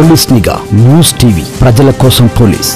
police నిఘా news TV ప్రజల కోసం పోలీస్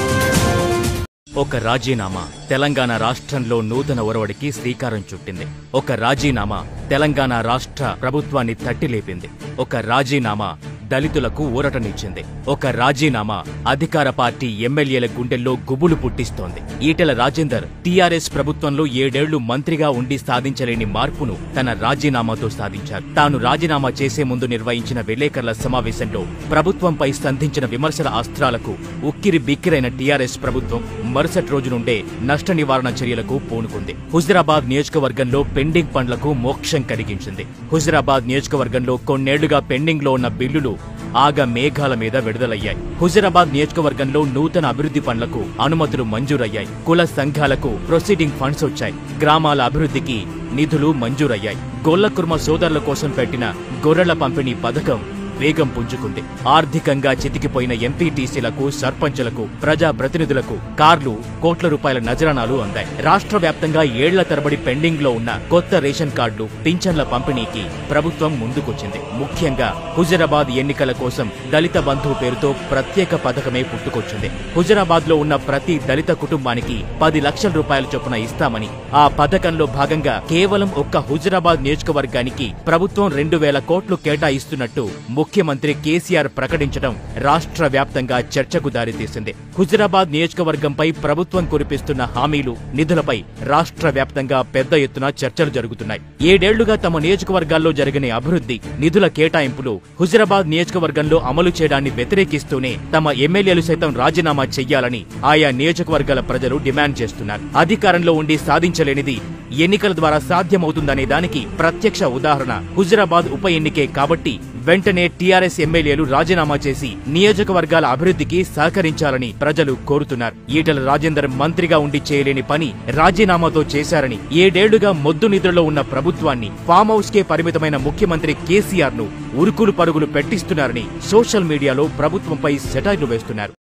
ఒక రాజీనామా తెలంగాణ రాష్ట్రంలో నూతన ఒరవడికి శ్రీకారం చుట్టింది ఒక రాజీనామా తెలంగాణ రాష్ట్ర ప్రభుత్వాన్ని తట్టిలేపింది ఒక రాజీనామా దళితులకు ఊరటనిచ్చింది ఒక రాజీనామా అధికార పార్టీ ఎమ్మెల్యేల గుండెల్లో గుబులు పుట్టిస్తోంది ఈటెల రాజేందర్ టీఆర్ఎస్ ప్రభుత్వంలో ఏడేళ్లు మంత్రిగా ఉండి సాధించలేని మార్పును తన రాజీనామాతో సాధించారు తాను రాజీనామా చేసే ముందు నిర్వహించిన విలేకరుల సమావేశంలో ప్రభుత్వంపై సంధించిన విమర్శల అస్త్రాలకు ఉక్కిరి బిక్కిరైన టీఆర్ఎస్ ప్రభుత్వం మరుసటి రోజు నుండే నష్ట నివారణ చర్యలకు పూనుకుంది హుజరాబాద్ నియోజకవర్గంలో పెండింగ్ పనులకు మోక్షం కలిగించింది హుజరాబాద్ నియోజకవర్గంలో కొన్నేళ్లుగా పెండింగ్ లో ఉన్న బిల్లులు ఆగ మేఘాల మీద విడుదలయ్యాయి హుజరాబాద్ నియోజకవర్గంలో నూతన అభివృద్ధి పనులకు అనుమతులు మంజూరయ్యాయి కుల సంఘాలకు ప్రొసీడింగ్ ఫండ్స్ వచ్చాయి గ్రామాల అభివృద్ధికి నిధులు మంజూరయ్యాయి గొల్ల కుర్మ సోదరుల కోసం పెట్టిన గొర్రెల పంపిణీ పథకం వేగం పుంజుకుంది ఆర్థికంగా చితికిపోయిన ఎంపీటీసీలకు సర్పంచులకు ప్రజా ప్రతినిధులకు కార్లు కోట్ల రూపాయల నజరానాలు అందాయి రాష్ట్ర వ్యాప్తంగా ఏళ్ల తరబడి పెండింగ్ లో ఉన్న కొత్త రేషన్ కార్డులు పింఛన్ల పంపిణీకి ప్రభుత్వం ముందుకొచ్చింది ముఖ్యంగా హుజరాబాద్ ఎన్నికల కోసం దళిత బంధువు పేరుతో ప్రత్యేక పథకమే పుట్టుకొచ్చింది హుజరాబాద్ లో ఉన్న ప్రతి దళిత కుటుంబానికి పది లక్షల రూపాయల చొప్పున ఇస్తామని ఆ పథకంలో భాగంగా కేవలం ఒక్క హుజరాబాద్ నియోజకవర్గానికి ప్రభుత్వం రెండు వేల కోట్లు కేటాయిస్తున్నట్టు ముఖ్యమంత్రి కేసీఆర్ ప్రకటించడం రాష్ట్ర వ్యాప్తంగా చర్చకు దారితీసింది హుజరాబాద్ నియోజకవర్గంపై ప్రభుత్వం కురిపిస్తున్న హామీలు నిధులపై రాష్ట్ర వ్యాప్తంగా పెద్ద ఎత్తున చర్చలు జరుగుతున్నాయి ఏడేళ్లుగా తమ నియోజకవర్గాల్లో జరిగిన అభివృద్ధి నిధుల కేటాయింపులు హుజరాబాద్ నియోజకవర్గంలో అమలు చేయడాన్ని వ్యతిరేకిస్తూనే తమ ఎమ్మెల్యేలు సైతం రాజీనామా చెయ్యాలని ఆయా నియోజకవర్గాల ప్రజలు డిమాండ్ చేస్తున్నారు అధికారంలో ఉండి సాధించలేనిది ఎన్నికల ద్వారా సాధ్యమవుతుందనే దానికి ప్రత్యక్ష ఉదాహరణ హుజరాబాద్ ఉప ఎన్నికే కాబట్టి వెంటనే టీఆర్ఎస్ ఎమ్మెల్యేలు రాజీనామా చేసి నియోజకవర్గాల అభివృద్ధికి సహకరించాలని ప్రజలు కోరుతున్నారు ఈటల రాజేందర్ మంత్రిగా ఉండి చేయలేని పని రాజీనామాతో చేశారని ఏడేళ్లుగా మొద్దు నిద్రలో ఉన్న ప్రభుత్వాన్ని ఫామ్ హౌస్ కే పరిమితమైన ముఖ్యమంత్రి కేసీఆర్ ను ఉరుకులు పరుగులు పెట్టిస్తున్నారని సోషల్ మీడియాలో ప్రభుత్వంపై సెటైర్లు వేస్తున్నారు